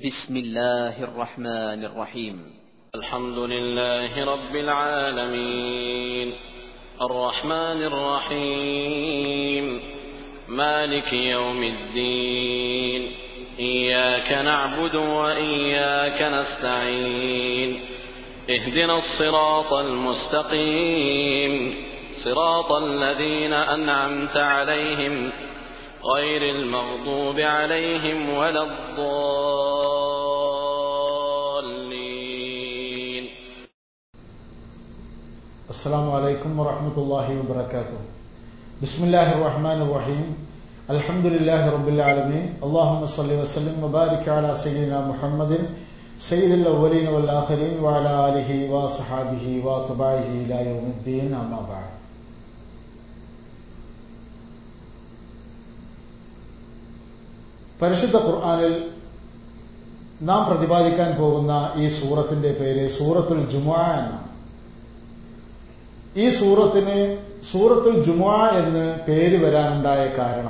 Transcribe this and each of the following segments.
بسم الله الرحمن الرحيم الحمد لله رب العالمين الرحمن الرحيم مالك يوم الدين إياك نعبد وإياك نستعين اهدنا الصراط المستقيم صراط الذين أنعمت عليهم غير المغضوب عليهم ولا الضالين السلام عليكم ورحمة الله وبركاته بسم الله الرحمن الرحيم الحمد لله رب العالمين اللهم صل وسلم وبارك على سيدنا محمد سيد الأولين والآخرين وعلى آله وصحابه واتباعه إلى يوم الدين أما بعد പരിശുദ്ധ ഖുർആനിൽ നാം പ്രതിപാദിക്കാൻ പോകുന്ന ഈ സൂറത്തിന്റെ പേര് സൂറത്തുൽ ജുമുഅ എന്നാണ് ഈ സൂറത്തിന് സൂറത്തുൽ ജുമുഅ എന്ന് പേര് വരാനുണ്ടായ കാരണം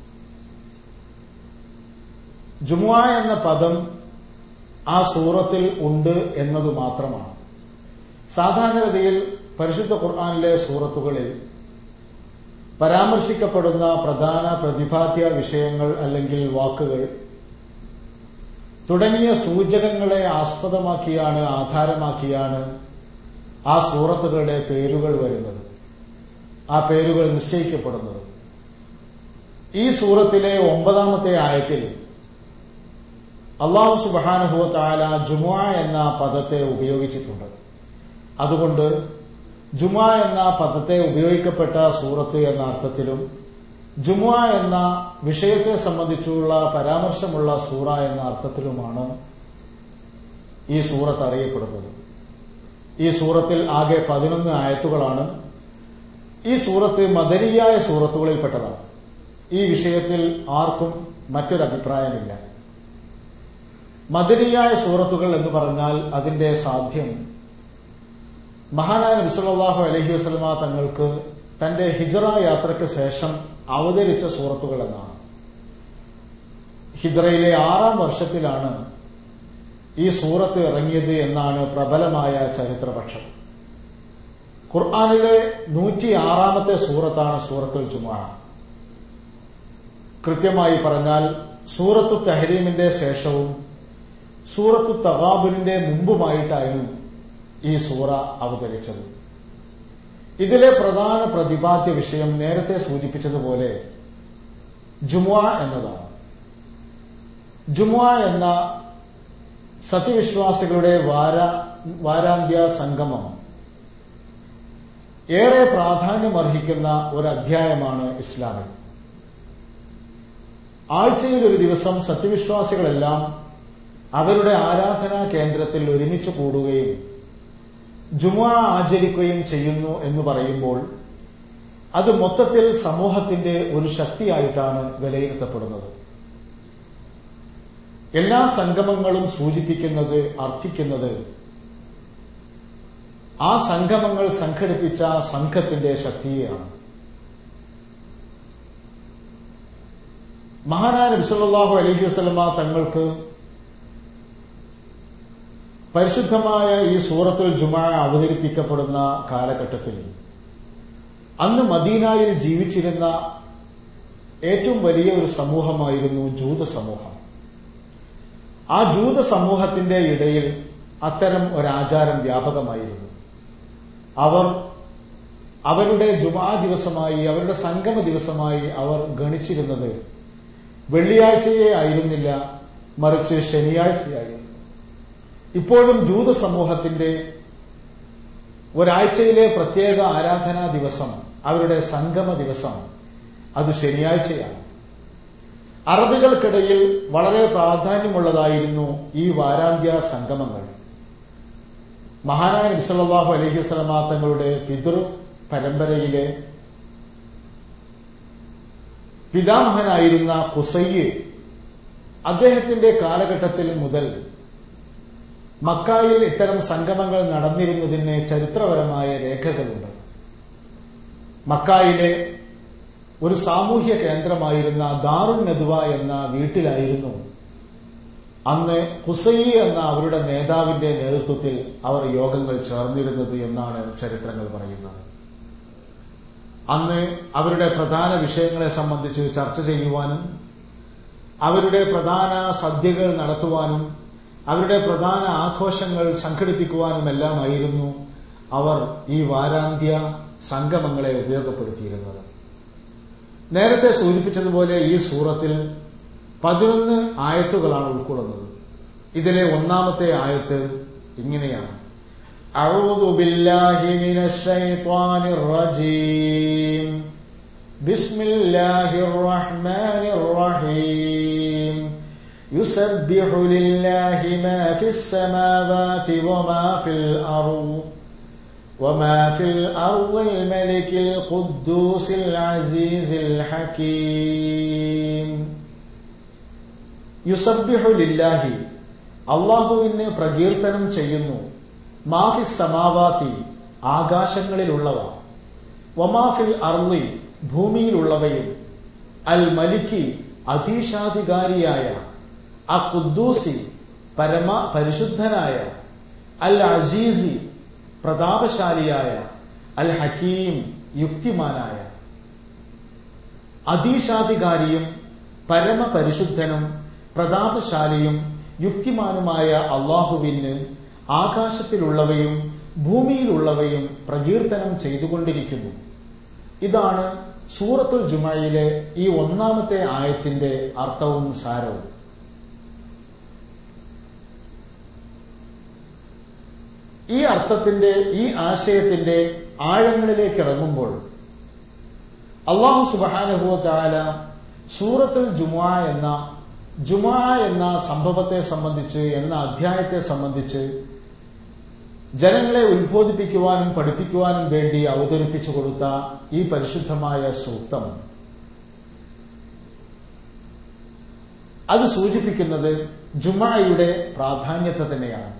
ജുമുഅ എന്ന പദം ആ സൂറത്തിൽ ഉണ്ട് എന്നത് മാത്രമാണ് സാധാരണഗതിയിൽ പരിശുദ്ധ ഖുർആനിലെ സൂറത്തുകളിൽ പരാമർശിക്കപ്പെടുന്ന പ്രധാന പ്രതിപാദ്യ വിഷയങ്ങൾ അല്ലെങ്കിൽ വാക്കുകൾ തുടങ്ങിയ സൂചകങ്ങളെ ആസ്പദമാക്കിയാണ് ആധാരമാക്കിയാണ് ആ സൂറത്തുകളുടെ പേരുകൾ വരുന്നത് ആ പേരുകൾ നിശ്ചയിക്കപ്പെടുന്നത് ഈ സൂറത്തിലെ ഒമ്പതാമത്തെ ആയത്തിൽ അള്ളാഹു സുബാനുഭവ താല ജുമുഅ എന്ന പദത്തെ ഉപയോഗിച്ചിട്ടുണ്ട് അതുകൊണ്ട് ജുമുഅ എന്ന പദത്തെ ഉപയോഗിക്കപ്പെട്ട സൂറത്ത് എന്ന അർത്ഥത്തിലും ജുമുഅ എന്ന വിഷയത്തെ സംബന്ധിച്ചുള്ള പരാമർശമുള്ള സൂറ എന്ന അർത്ഥത്തിലുമാണ് ഈ സൂറത്ത് അറിയപ്പെടുന്നത് ഈ സൂറത്തിൽ ആകെ പതിനൊന്ന് ആയത്തുകളാണ് ഈ സൂറത്ത് മദനിയായ സൂറത്തുകളിൽപ്പെട്ടതാണ് ഈ വിഷയത്തിൽ ആർക്കും മറ്റൊരു അഭിപ്രായമില്ല മദനിയായ സൂറത്തുകൾ എന്ന് പറഞ്ഞാൽ അതിന്റെ സാധ്യം മഹാനായ നബിസല്ലാഹു അലഹി വസ്ലമ തങ്ങൾക്ക് തന്റെ ഹിജറ യാത്രയ്ക്ക് ശേഷം അവതരിച്ച സൂറത്തുകൾ എന്നാണ് ഹിജറയിലെ ആറാം വർഷത്തിലാണ് ഈ സൂറത്ത് ഇറങ്ങിയത് എന്നാണ് പ്രബലമായ ചരിത്രപക്ഷം ഖുർആാനിലെ നൂറ്റി ആറാമത്തെ സൂറത്താണ് സൂറത്തുൽ ജുമാ കൃത്യമായി പറഞ്ഞാൽ സൂറത്തു തഹരീമിന്റെ ശേഷവും സൂറത്തു തവാബുലിന്റെ മുമ്പുമായിട്ടായിരുന്നു ഈ സൂറ അവതരിച്ചത് ഇതിലെ പ്രധാന പ്രതിപാദ്യ വിഷയം നേരത്തെ സൂചിപ്പിച്ചതുപോലെ ജുമുഅ എന്നതാണ് ജുമുഅ എന്ന സത്യവിശ്വാസികളുടെ വാര വാരാന്ത്യ സംഗമം ഏറെ പ്രാധാന്യമർഹിക്കുന്ന ഒരു അധ്യായമാണ് ഇസ്ലാമിൽ ആഴ്ചയിൽ ഒരു ദിവസം സത്യവിശ്വാസികളെല്ലാം അവരുടെ ആരാധനാ കേന്ദ്രത്തിൽ ഒരുമിച്ച് കൂടുകയും ജുമുഅ ആചരിക്കുകയും ചെയ്യുന്നു എന്ന് പറയുമ്പോൾ അത് മൊത്തത്തിൽ സമൂഹത്തിന്റെ ഒരു ശക്തിയായിട്ടാണ് വിലയിരുത്തപ്പെടുന്നത് എല്ലാ സംഗമങ്ങളും സൂചിപ്പിക്കുന്നത് അർത്ഥിക്കുന്നത് ആ സംഗമങ്ങൾ സംഘടിപ്പിച്ച സംഘത്തിന്റെ ശക്തിയെയാണ് മഹാനായ നബിസല്ലാഹു അലഹി വസ്ലമ തങ്ങൾക്ക് പരിശുദ്ധമായ ഈ സൂറത്തുൽ ജുമാ അവതരിപ്പിക്കപ്പെടുന്ന കാലഘട്ടത്തിൽ അന്ന് മദീനായിൽ ജീവിച്ചിരുന്ന ഏറ്റവും വലിയ ഒരു സമൂഹമായിരുന്നു ജൂത സമൂഹം ആ ജൂത സമൂഹത്തിന്റെ ഇടയിൽ അത്തരം ഒരാചാരം വ്യാപകമായിരുന്നു അവർ അവരുടെ ജുമാ ദിവസമായി അവരുടെ സംഗമ ദിവസമായി അവർ ഗണിച്ചിരുന്നത് വെള്ളിയാഴ്ചയെ ആയിരുന്നില്ല മറിച്ച് ശനിയാഴ്ചയായിരുന്നു ഇപ്പോഴും ജൂത സമൂഹത്തിന്റെ ഒരാഴ്ചയിലെ പ്രത്യേക ആരാധനാ ദിവസം അവരുടെ സംഗമ ദിവസം അത് ശനിയാഴ്ചയാണ് അറബികൾക്കിടയിൽ വളരെ പ്രാധാന്യമുള്ളതായിരുന്നു ഈ വാരാന്ത്യ സംഗമങ്ങൾ മഹാനായ നബിസല്ലാഹു അലഹി വസ്ലമ തങ്ങളുടെ പിതൃ പരമ്പരയിലെ പിതാമഹനായിരുന്ന കുസയ്യ് അദ്ദേഹത്തിന്റെ കാലഘട്ടത്തിൽ മുതൽ മക്കായിൽ ഇത്തരം സംഗമങ്ങൾ നടന്നിരുന്നതിന് ചരിത്രപരമായ രേഖകളുണ്ട് മക്കായിലെ ഒരു സാമൂഹ്യ കേന്ദ്രമായിരുന്ന ദാറുൻ നദ്വ എന്ന വീട്ടിലായിരുന്നു അന്ന് ഹുസൈ എന്ന അവരുടെ നേതാവിന്റെ നേതൃത്വത്തിൽ അവർ യോഗങ്ങൾ ചേർന്നിരുന്നത് എന്നാണ് ചരിത്രങ്ങൾ പറയുന്നത് അന്ന് അവരുടെ പ്രധാന വിഷയങ്ങളെ സംബന്ധിച്ച് ചർച്ച ചെയ്യുവാനും അവരുടെ പ്രധാന സദ്യകൾ നടത്തുവാനും അവരുടെ പ്രധാന ആഘോഷങ്ങൾ സംഘടിപ്പിക്കുവാനുമെല്ലാമായിരുന്നു അവർ ഈ വാരാന്ത്യ സംഗമങ്ങളെ ഉപയോഗപ്പെടുത്തിയിരുന്നത് നേരത്തെ സൂചിപ്പിച്ചതുപോലെ ഈ സൂറത്തിൽ പതിനൊന്ന് ആയത്തുകളാണ് ഉൾക്കൊള്ളുന്നത് ഇതിലെ ഒന്നാമത്തെ ആയത്ത് ഇങ്ങനെയാണ് أعوذ بالله من الشيطان الرجيم بسم الله الرحمن الرحيم يسبح لله ما في السماوات وما في الأرض وما في الأرض الملك القدوس العزيز الحكيم യുസബ്ബിഹു ലില്ലാഹി അള്ളാഹുവിന് പ്രകീർത്തനം ചെയ്യുന്നു മാഫി സമാവാത്തി ആകാശങ്ങളിലുള്ളവ വമാഫിൽ അർളി ഭൂമിയിലുള്ളവയും അൽ മലിക്കി അധീശാധികാരിയായ അ ഖുദ്ദൂസി പരമ പരിശുദ്ധനായ അൽ അസീസി പ്രതാപശാലിയായ അൽ ഹക്കീം യുക്തിമാനായ അധീശാധികാരിയും പരമപരിശുദ്ധനും പ്രതാപശാലിയും യുക്തിമാനുമായ അള്ളാഹുവിന് ആകാശത്തിലുള്ളവയും ഭൂമിയിലുള്ളവയും പ്രകീർത്തനം ചെയ്തുകൊണ്ടിരിക്കുന്നു ഇതാണ് സൂറത്തുൽ ജുമയിലെ ഈ ഒന്നാമത്തെ ആയത്തിന്റെ അർത്ഥവും സാരവും ഈ അർത്ഥത്തിന്റെ ഈ ആശയത്തിന്റെ ആഴങ്ങളിലേക്ക് ഇറങ്ങുമ്പോൾ അള്ളാഹു സുബാനുഭവ താല സൂറത്തുൽ ജുമാ എന്ന ജുമാ എന്ന സംഭവത്തെ സംബന്ധിച്ച് എന്ന അധ്യായത്തെ സംബന്ധിച്ച് ജനങ്ങളെ ഉത്ബോധിപ്പിക്കുവാനും പഠിപ്പിക്കുവാനും വേണ്ടി അവതരിപ്പിച്ചു കൊടുത്ത ഈ പരിശുദ്ധമായ സൂക്തം അത് സൂചിപ്പിക്കുന്നത് ജുമായുടെ പ്രാധാന്യത്തെ തന്നെയാണ്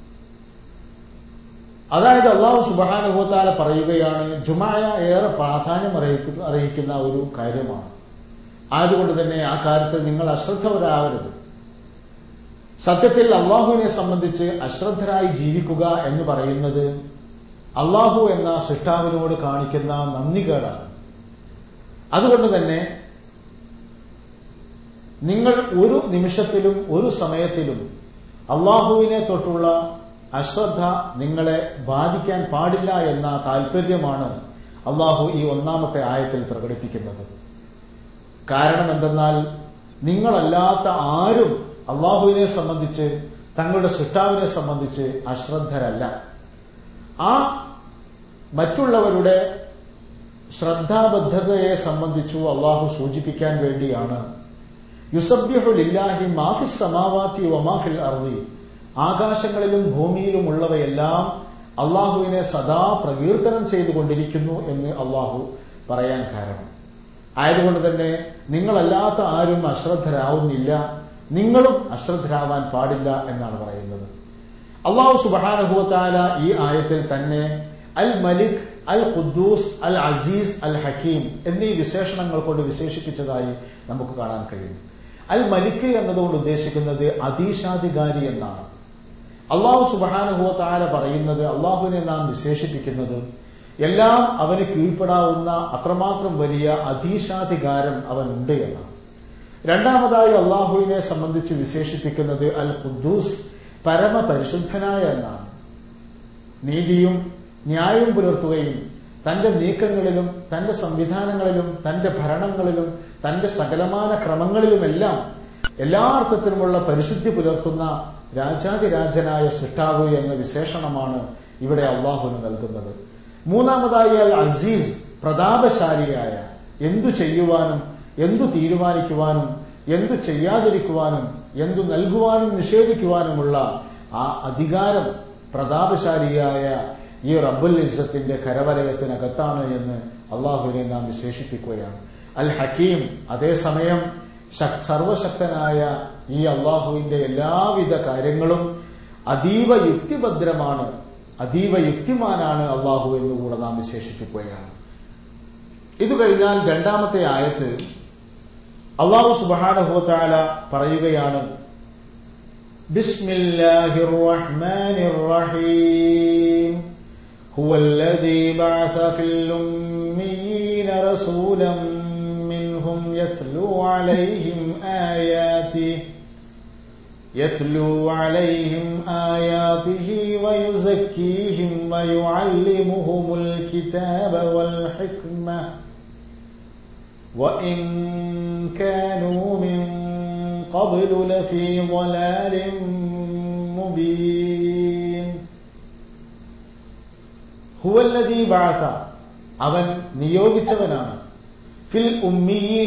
അതായത് അള്ളാഹു സുബാനുഭവത്താല പറയുകയാണ് ജുമായ ഏറെ പ്രാധാന്യം അറിയിക്കുന്ന ഒരു കാര്യമാണ് ആയതുകൊണ്ട് തന്നെ ആ കാര്യത്തിൽ നിങ്ങൾ അശ്രദ്ധവരാവരുത് സത്യത്തിൽ അള്ളാഹുവിനെ സംബന്ധിച്ച് അശ്രദ്ധരായി ജീവിക്കുക എന്ന് പറയുന്നത് അള്ളാഹു എന്ന സൃഷ്ടാവിനോട് കാണിക്കുന്ന നന്ദികേടാണ് അതുകൊണ്ട് തന്നെ നിങ്ങൾ ഒരു നിമിഷത്തിലും ഒരു സമയത്തിലും അള്ളാഹുവിനെ തൊട്ടുള്ള അശ്രദ്ധ നിങ്ങളെ ബാധിക്കാൻ പാടില്ല എന്ന താല്പര്യമാണ് അള്ളാഹു ഈ ഒന്നാമത്തെ ആയത്തിൽ പ്രകടിപ്പിക്കുന്നത് കാരണം എന്തെന്നാൽ നിങ്ങളല്ലാത്ത ആരും അള്ളാഹുവിനെ സംബന്ധിച്ച് തങ്ങളുടെ സൃഷ്ടാവിനെ സംബന്ധിച്ച് അശ്രദ്ധരല്ല ആ മറ്റുള്ളവരുടെ ശ്രദ്ധാബദ്ധതയെ സംബന്ധിച്ചു അള്ളാഹു സൂചിപ്പിക്കാൻ വേണ്ടിയാണ് യുസബ്യഹു ലില്ലാഹി മാഫി സമാവാത്തി വമാഫിൽ അർവി ആകാശങ്ങളിലും ഭൂമിയിലും ഉള്ളവയെല്ലാം അള്ളാഹുവിനെ സദാ പ്രകീർത്തനം ചെയ്തുകൊണ്ടിരിക്കുന്നു എന്ന് അള്ളാഹു പറയാൻ കാരണം ആയതുകൊണ്ട് തന്നെ നിങ്ങളല്ലാത്ത ആരും അശ്രദ്ധരാവുന്നില്ല നിങ്ങളും അശ്രദ്ധരാവാൻ പാടില്ല എന്നാണ് പറയുന്നത് അള്ളാഹു സുബാനഹുവത്താല ഈ ആയത്തിൽ തന്നെ അൽ മലിക് അൽ ഖുദ്ദൂസ് അൽ അസീസ് അൽ ഹക്കീം എന്നീ വിശേഷണങ്ങൾ കൊണ്ട് വിശേഷിപ്പിച്ചതായി നമുക്ക് കാണാൻ കഴിയും അൽ മലിക് എന്നതുകൊണ്ട് ഉദ്ദേശിക്കുന്നത് അതീശാധികാരി എന്നാണ് അള്ളാഹു സുബാനുഹുവത്താല പറയുന്നത് അള്ളാഹുവിനെ നാം വിശേഷിപ്പിക്കുന്നത് എല്ലാം അവന് കീഴ്പ്പെടാവുന്ന അത്രമാത്രം വലിയ അധീശാധികാരം അവനുണ്ട് എന്നാണ് രണ്ടാമതായി അള്ളാഹുവിനെ സംബന്ധിച്ച് വിശേഷിപ്പിക്കുന്നത് അൽ ഖുദ്ദൂസ് പരമപരിശുദ്ധനായ എന്നാണ് നീതിയും ന്യായവും പുലർത്തുകയും തന്റെ നീക്കങ്ങളിലും തന്റെ സംവിധാനങ്ങളിലും തന്റെ ഭരണങ്ങളിലും തന്റെ സകലമാന ക്രമങ്ങളിലുമെല്ലാം എല്ലാ അർത്ഥത്തിലുമുള്ള പരിശുദ്ധി പുലർത്തുന്ന രാജാതിരാജനായ സൃഷ്ടാവ് എന്ന വിശേഷണമാണ് ഇവിടെ അള്ളാഹുവിന് നൽകുന്നത് മൂന്നാമതായി അൽ അസീസ് പ്രതാപശാലിയായ എന്തു ചെയ്യുവാനും എന്തു തീരുമാനിക്കുവാനും എന്തു ചെയ്യാതിരിക്കുവാനും എന്തു നൽകുവാനും നിഷേധിക്കുവാനുമുള്ള ആ അധികാരം പ്രതാപശാലിയായ ഈ റബ്ബുൽ ഇസ്സത്തിന്റെ കരവലയത്തിനകത്താണ് എന്ന് അള്ളാഹുവിനെ നാം വിശേഷിപ്പിക്കുകയാണ് അൽ ഹക്കീം അതേസമയം സർവശക്തനായ ഈ അള്ളാഹുവിന്റെ എല്ലാവിധ കാര്യങ്ങളും അതീവ യുക്തിഭദ്രമാണ് അതീവ യുക്തിമാനാണ് അള്ളാഹു എന്നുകൂടെ നാം വിശേഷിപ്പിക്കുകയാണ് ഇത് കഴിഞ്ഞാൽ രണ്ടാമത്തെ ആയത്ത് അള്ളാഹു സുബാനഹുത്താല പറയുകയാണ് بسم الله الرحمن الرحيم هو الذي بعث في الأميين رسولا منهم يتلو عليهم آياته يتلو عليهم آياته ويزكيهم ويعلمهم الكتاب والحكمة وإن كانوا من قبل لفي ضلال مبين هو الذي بعث അവൻ നിയോഗിച്ചവനാണ് ഫിൽ ഉമ്മീന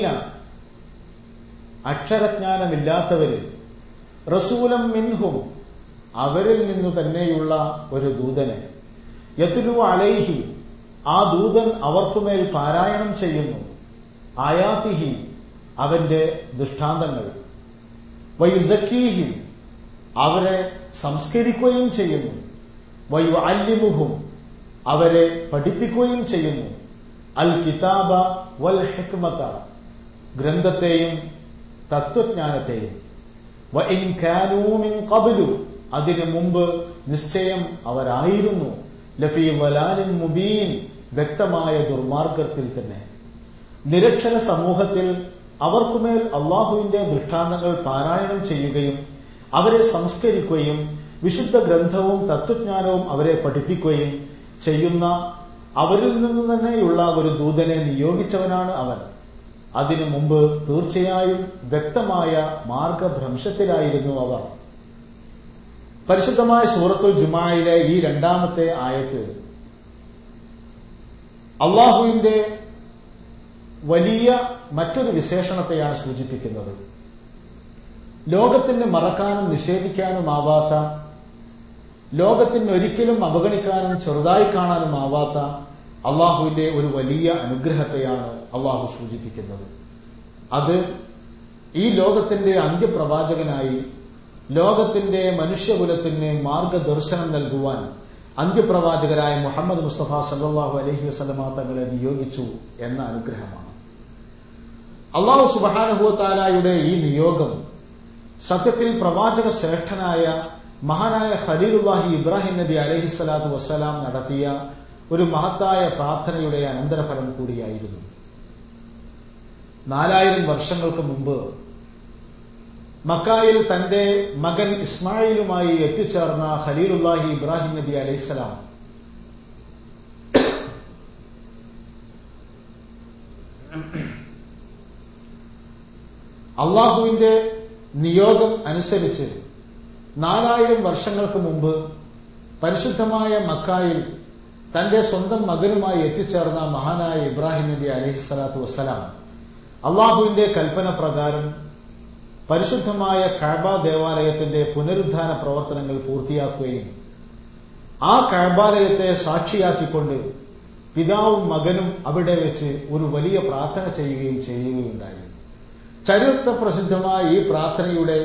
അക്ഷരജ്ഞാനമില്ലാത്തവരിൽ റസൂലം മിൻഹും അവരിൽ നിന്നു തന്നെയുള്ള ഒരു ദൂതനെ യത്തുലു അലൈഹി ആ ദൂതൻ അവർക്കുമേൽ പാരായണം ചെയ്യുന്നു ആയാത്തിഹി അവന്റെ ദൃഷ്ടാന്തങ്ങൾ വയുസക്കീഹിം അവരെ സംസ്കരിക്കുകയും ചെയ്യുന്നു വയു അല്ലിമുഹും അവരെ പഠിപ്പിക്കുകയും ചെയ്യുന്നു അൽ കിതാബ വൽ ഹിക്മത ഗ്രന്ഥത്തെയും തത്വജ്ഞാനത്തെയും വഇൻ കാനൂ മിൻ ഖബ്ലു അതിനു മുമ്പ് നിശ്ചയം അവരായിരുന്നു ലഫി വലാലിൻ മുബീൻ വ്യക്തമായ ദുർമാർഗത്തിൽ തന്നെ നിരക്ഷര സമൂഹത്തിൽ അവർക്കുമേൽ അള്ളാഹുവിന്റെ ദൃഷ്ടാന്തങ്ങൾ പാരായണം ചെയ്യുകയും അവരെ സംസ്കരിക്കുകയും വിശുദ്ധ ഗ്രന്ഥവും തത്വജ്ഞാനവും അവരെ പഠിപ്പിക്കുകയും ചെയ്യുന്ന അവരിൽ നിന്ന് തന്നെയുള്ള ഒരു ദൂതനെ നിയോഗിച്ചവനാണ് അവൻ അതിനു മുമ്പ് തീർച്ചയായും വ്യക്തമായ മാർഗഭ്രംശത്തിലായിരുന്നു അവർ പരിശുദ്ധമായ സൂറത്തുൽ ജുമായിലെ ഈ രണ്ടാമത്തെ ആയത്ത് അള്ളാഹുവിന്റെ വലിയ മറ്റൊരു വിശേഷണത്തെയാണ് സൂചിപ്പിക്കുന്നത് ലോകത്തിന് മറക്കാനും നിഷേധിക്കാനുമാവാത്ത ലോകത്തിന് ഒരിക്കലും അവഗണിക്കാനും ചെറുതായി കാണാനും ആവാത്ത അള്ളാഹുവിന്റെ ഒരു വലിയ അനുഗ്രഹത്തെയാണ് അള്ളാഹു സൂചിപ്പിക്കുന്നത് അത് ഈ ലോകത്തിന്റെ അന്ത്യപ്രവാചകനായി ലോകത്തിന്റെ മനുഷ്യകുലത്തിന് മാർഗദർശനം നൽകുവാൻ അന്ത്യപ്രവാചകരായ മുഹമ്മദ് മുസ്തഫ സല്ലാഹു അലഹി വസ്ലമ തങ്ങളെ നിയോഗിച്ചു എന്ന അനുഗ്രഹമാണ് അള്ളാഹു സുബാനുഭവത്താലായുടെ ഈ നിയോഗം സത്യത്തിൽ പ്രവാചക ശ്രേഷ്ഠനായ മഹാനായ ഖലീലുല്ലാഹി ഇബ്രാഹിം നബി അലഹിസ്സലാത്തു വസ്സലാം നടത്തിയ ഒരു മഹത്തായ പ്രാർത്ഥനയുടെ അനന്തരഫലം കൂടിയായിരുന്നു നാലായിരം വർഷങ്ങൾക്ക് മുമ്പ് മക്കായിൽ തന്റെ മകൻ ഇസ്മായിലുമായി എത്തിച്ചേർന്ന ഖലീലുല്ലാഹി ഇബ്രാഹിം നബി അലൈഹിസ്സലാം അള്ളാഹുവിന്റെ നിയോഗം അനുസരിച്ച് നാലായിരം വർഷങ്ങൾക്ക് മുമ്പ് പരിശുദ്ധമായ മക്കായിൽ തന്റെ സ്വന്തം മകനുമായി എത്തിച്ചേർന്ന മഹാനായ ഇബ്രാഹിം നബി അലഹിസ്സലാത്തു വസ്സലാം അള്ളാഹുവിന്റെ കൽപ്പന പ്രകാരം പരിശുദ്ധമായ കാബ ദേവാലയത്തിന്റെ പുനരുദ്ധാന പ്രവർത്തനങ്ങൾ പൂർത്തിയാക്കുകയും ആ കാബാലയത്തെ സാക്ഷിയാക്കിക്കൊണ്ട് പിതാവും മകനും അവിടെ വെച്ച് ഒരു വലിയ പ്രാർത്ഥന ചെയ്യുകയും ചെയ്യുകയുണ്ടായി ചരിത്ര പ്രസിദ്ധമായ ഈ പ്രാർത്ഥനയുടെ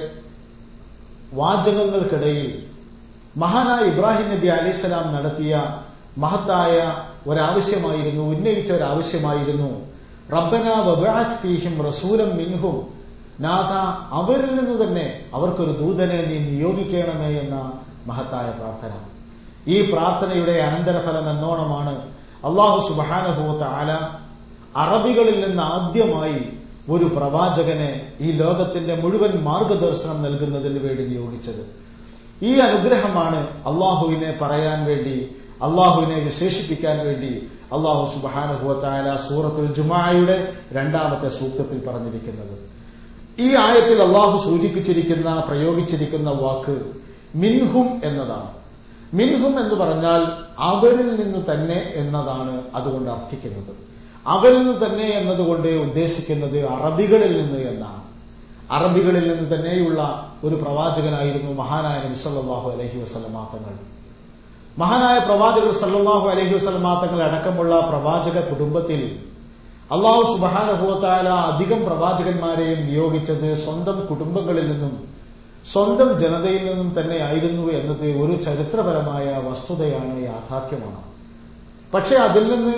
വാചകങ്ങൾക്കിടയിൽ മഹാനായ ഇബ്രാഹിം നബി അലൈഹിസ്സലാം നടത്തിയ മഹത്തായ ഒരാവശ്യമായിരുന്നു ഉന്നയിച്ച ഒരാവശ്യമായിരുന്നു റബ്ബന വബഅത് ഫീഹിം റസൂലം മിൻഹും നാഥ അവരിൽ നിന്ന് തന്നെ അവർക്കൊരു ദൂതനെ നീ നിയോഗിക്കണമേ എന്ന മഹത്തായ പ്രാർത്ഥന ഈ പ്രാർത്ഥനയുടെ അനന്തരഫലം എന്നോണമാണ് അള്ളാഹു സുബാനുഭൂത്ത ആല അറബികളിൽ നിന്ന് ആദ്യമായി ഒരു പ്രവാചകനെ ഈ ലോകത്തിന്റെ മുഴുവൻ മാർഗദർശനം നൽകുന്നതിന് വേണ്ടി നിയോഗിച്ചത് ഈ അനുഗ്രഹമാണ് അള്ളാഹുവിനെ പറയാൻ വേണ്ടി അള്ളാഹുവിനെ വിശേഷിപ്പിക്കാൻ വേണ്ടി അള്ളാഹു സുബാനുഭവത്തായ സൂറത്തുൽ ജുമായുടെ രണ്ടാമത്തെ സൂക്തത്തിൽ പറഞ്ഞിരിക്കുന്നത് ഈ ആയത്തിൽ അള്ളാഹു സൂചിപ്പിച്ചിരിക്കുന്ന പ്രയോഗിച്ചിരിക്കുന്ന വാക്ക് മിൻഹും എന്നതാണ് മിൻഹും എന്ന് പറഞ്ഞാൽ അവരിൽ നിന്ന് തന്നെ എന്നതാണ് അതുകൊണ്ട് അർത്ഥിക്കുന്നത് അവരിൽ നിന്ന് തന്നെ എന്നതുകൊണ്ട് ഉദ്ദേശിക്കുന്നത് അറബികളിൽ നിന്ന് എന്നാണ് അറബികളിൽ നിന്ന് തന്നെയുള്ള ഒരു പ്രവാചകനായിരുന്നു മഹാനായ നബി സല്ലല്ലാഹു അലൈഹി വസല്ലമ തങ്ങൾ മഹാനായ പ്രവാചകർ സല്ലല്ലാഹു അലൈഹി വസല്ലമ തങ്ങൾ അടക്കമുള്ള പ്രവാചക കുടുംബത്തിൽ അള്ളാഹു സുബഹാനുഭവത്തായ അധികം പ്രവാചകന്മാരെയും നിയോഗിച്ചത് സ്വന്തം കുടുംബങ്ങളിൽ നിന്നും സ്വന്തം ജനതയിൽ നിന്നും തന്നെ ആയിരുന്നു എന്നത് ഒരു ചരിത്രപരമായ വസ്തുതയാണ് യാഥാർത്ഥ്യമാണ് പക്ഷെ അതിൽ നിന്ന്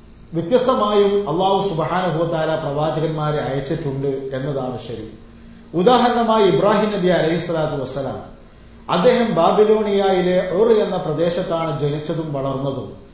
വ്യത്യസ്തമായും അള്ളാഹു സുബഹാനുഭവത്തായ പ്രവാചകന്മാരെ അയച്ചിട്ടുണ്ട് എന്നതാണ് ശരി ഉദാഹരണമായി ഇബ്രാഹിം നബി അലൈഹി സ്വലാത്തു വസ്സലാം അദ്ദേഹം ബാബിലോണിയയിലെ ഒർ എന്ന പ്രദേശത്താണ് ജനിച്ചതും വളർന്നതും